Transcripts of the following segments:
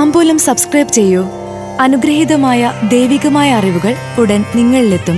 താമ്പൂലം subscribe ചെയ്യൂ അനുഗ്രഹീതമായ ദൈവികമായ അറിവുകൾ ഉടൻ നിങ്ങളിലെത്തും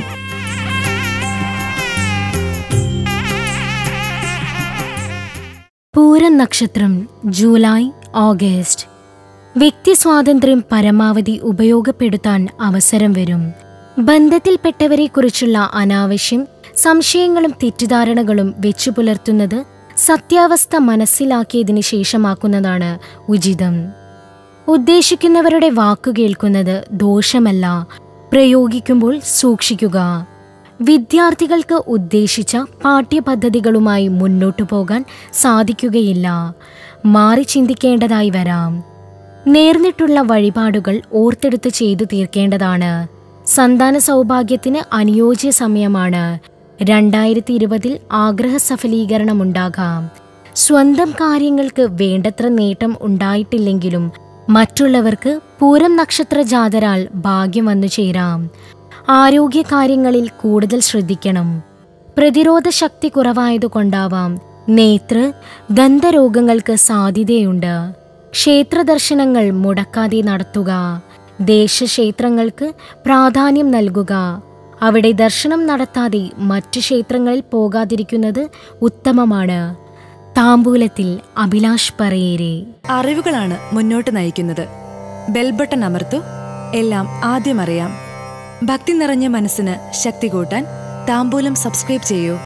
പൂരം നക്ഷത്രം ജൂലൈ ഓഗസ്റ്റ് വ്യക്തി സ്വാതന്ത്ര്യം പരമാവധി ഉപയോഗപ്പെടുത്താൻ അവസരം വരും ബന്ധത്തിൽപ്പെട്ടവരെക്കുറിച്ചുള്ള അനാവശ്യം സംശയങ്ങളും തെറ്റിദ്ധാരണകളും വെച്ചു പുലർത്തുന്നത് സത്യാവസ്ഥ മനസ്സിലാക്കിയതിനു ശേഷമാക്കുന്നതാണ് ഉചിതം ഉദ്ദേശിക്കുന്നവരുടെ വാക്കു കേൾക്കുന്നത് ദോഷമല്ല പ്രയോഗിക്കുമ്പോൾ സൂക്ഷിക്കുക വിദ്യാർത്ഥികൾക്ക് ഉദ്ദേശിച്ച പാഠ്യപദ്ധതികളുമായി മുന്നോട്ടു പോകാൻ സാധിക്കുകയില്ല മാറി ചിന്തിക്കേണ്ടതായി വരാം നേർന്നിട്ടുള്ള വഴിപാടുകൾ ഓർത്തെടുത്ത് ചെയ്തു തീർക്കേണ്ടതാണ് സന്താന സൗഭാഗ്യത്തിന് അനുയോജ്യ സമയമാണ് രണ്ടായിരത്തി ഇരുപതിൽ ആഗ്രഹ സഫലീകരണമുണ്ടാകാം സ്വന്തം കാര്യങ്ങൾക്ക് വേണ്ടത്ര നേട്ടം ഉണ്ടായിട്ടില്ലെങ്കിലും മറ്റുള്ളവർക്ക് പൂരം നക്ഷത്ര ജാതരാൽ ഭാഗ്യം വന്നു ചേരാം ആരോഗ്യകാര്യങ്ങളിൽ കൂടുതൽ ശ്രദ്ധിക്കണം പ്രതിരോധ ശക്തി കുറവായതുകൊണ്ടാവാം നേത്ര ദന്തരോഗങ്ങൾക്ക് സാധ്യതയുണ്ട് ക്ഷേത്ര ദർശനങ്ങൾ മുടക്കാതെ നടത്തുക ദേശക്ഷേത്രങ്ങൾക്ക് പ്രാധാന്യം നൽകുക അവിടെ ദർശനം നടത്താതെ മറ്റു ക്ഷേത്രങ്ങളിൽ പോകാതിരിക്കുന്നത് ഉത്തമമാണ് താമ്പൂലത്തിൽ അഭിലാഷ് പറയേരെ അറിവുകളാണ് മുന്നോട്ട് നയിക്കുന്നത് ബെൽബട്ടൺ അമർത്തു എല്ലാം ആദ്യം അറിയാം ഭക്തി നിറഞ്ഞ മനസ്സിന് ശക്തി കൂട്ടാൻ താമ്പൂലം സബ്സ്ക്രൈബ് ചെയ്യൂ